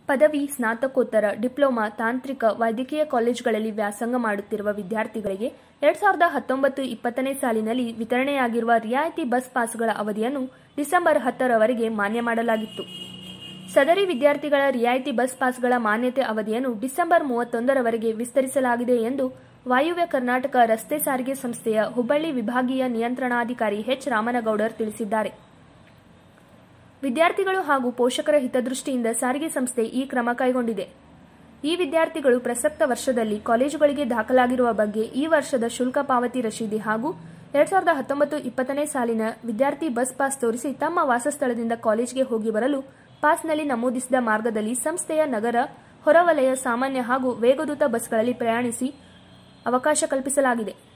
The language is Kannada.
ಪದವಿ ಸ್ನಾತಕೋತ್ತರ ಡಿಪ್ಲೊಮಾ ತಾಂತ್ರಿಕ ವೈದ್ಯಕೀಯ ಕಾಲೇಜುಗಳಲ್ಲಿ ವ್ಯಾಸಂಗ ಮಾಡುತ್ತಿರುವ ವಿದ್ಯಾರ್ಥಿಗಳಿಗೆ ಎರಡ್ ಸಾವಿರದ ಹತ್ತೊಂಬತ್ತು ಇಪ್ಪತ್ತನೇ ಸಾಲಿನಲ್ಲಿ ವಿತರಣೆಯಾಗಿರುವ ರಿಯಾಯಿತಿ ಬಸ್ ಪಾಸ್ಗಳ ಅವಧಿಯನ್ನು ಡಿಸೆಂಬರ್ ಹತ್ತರವರೆಗೆ ಮಾನ್ಯ ಮಾಡಲಾಗಿತ್ತು ಸದರಿ ವಿದ್ಯಾರ್ಥಿಗಳ ರಿಯಾಯಿತಿ ಬಸ್ ಪಾಸ್ಗಳ ಮಾನ್ಯತೆ ಅವಧಿಯನ್ನು ಡಿಸೆಂಬರ್ ಮೂವತ್ತೊಂದರವರೆಗೆ ವಿಸ್ತರಿಸಲಾಗಿದೆ ಎಂದು ವಾಯುವ್ಯ ಕರ್ನಾಟಕ ರಸ್ತೆ ಸಾರಿಗೆ ಸಂಸ್ಥೆಯ ಹುಬ್ಬಳ್ಳಿ ವಿಭಾಗೀಯ ನಿಯಂತ್ರಣಾಧಿಕಾರಿ ಎಚ್ ರಾಮನಗೌಡರ್ ತಿಳಿಸಿದ್ದಾರೆ ವಿದ್ಯಾರ್ಥಿಗಳು ಹಾಗೂ ಪೋಷಕರ ಹಿತದೃಷ್ಟಿಯಿಂದ ಸಾರಿಗೆ ಸಂಸ್ಥೆ ಈ ಕ್ರಮ ಕೈಗೊಂಡಿದೆ ಈ ವಿದ್ಯಾರ್ಥಿಗಳು ಪ್ರಸಕ್ತ ವರ್ಷದಲ್ಲಿ ಕಾಲೇಜುಗಳಿಗೆ ದಾಖಲಾಗಿರುವ ಬಗ್ಗೆ ಈ ವರ್ಷದ ಶುಲ್ಕ ಪಾವತಿ ರಶೀದಿ ಹಾಗೂ ಎರಡ್ ಸಾವಿರದ ಹತ್ತೊಂಬತ್ತು ಇಪ್ಪತ್ತನೇ ಸಾಲಿನ ವಿದ್ಯಾರ್ಥಿ ಬಸ್ ಪಾಸ್ ತೋರಿಸಿ ತಮ್ಮ ವಾಸಸ್ಥಳದಿಂದ ಕಾಲೇಜಿಗೆ ಹೋಗಿ ಬರಲು ಪಾಸ್ನಲ್ಲಿ ನಮೂದಿಸಿದ ಮಾರ್ಗದಲ್ಲಿ ಸಂಸ್ಥೆಯ ನಗರ ಹೊರವಲಯ ಸಾಮಾನ್ಯ ಹಾಗೂ ವೇಗದೂತ ಬಸ್ಗಳಲ್ಲಿ ಪ್ರಯಾಣಿಸಿ ಅವಕಾಶ ಕಲ್ಪಿಸಲಾಗಿದೆ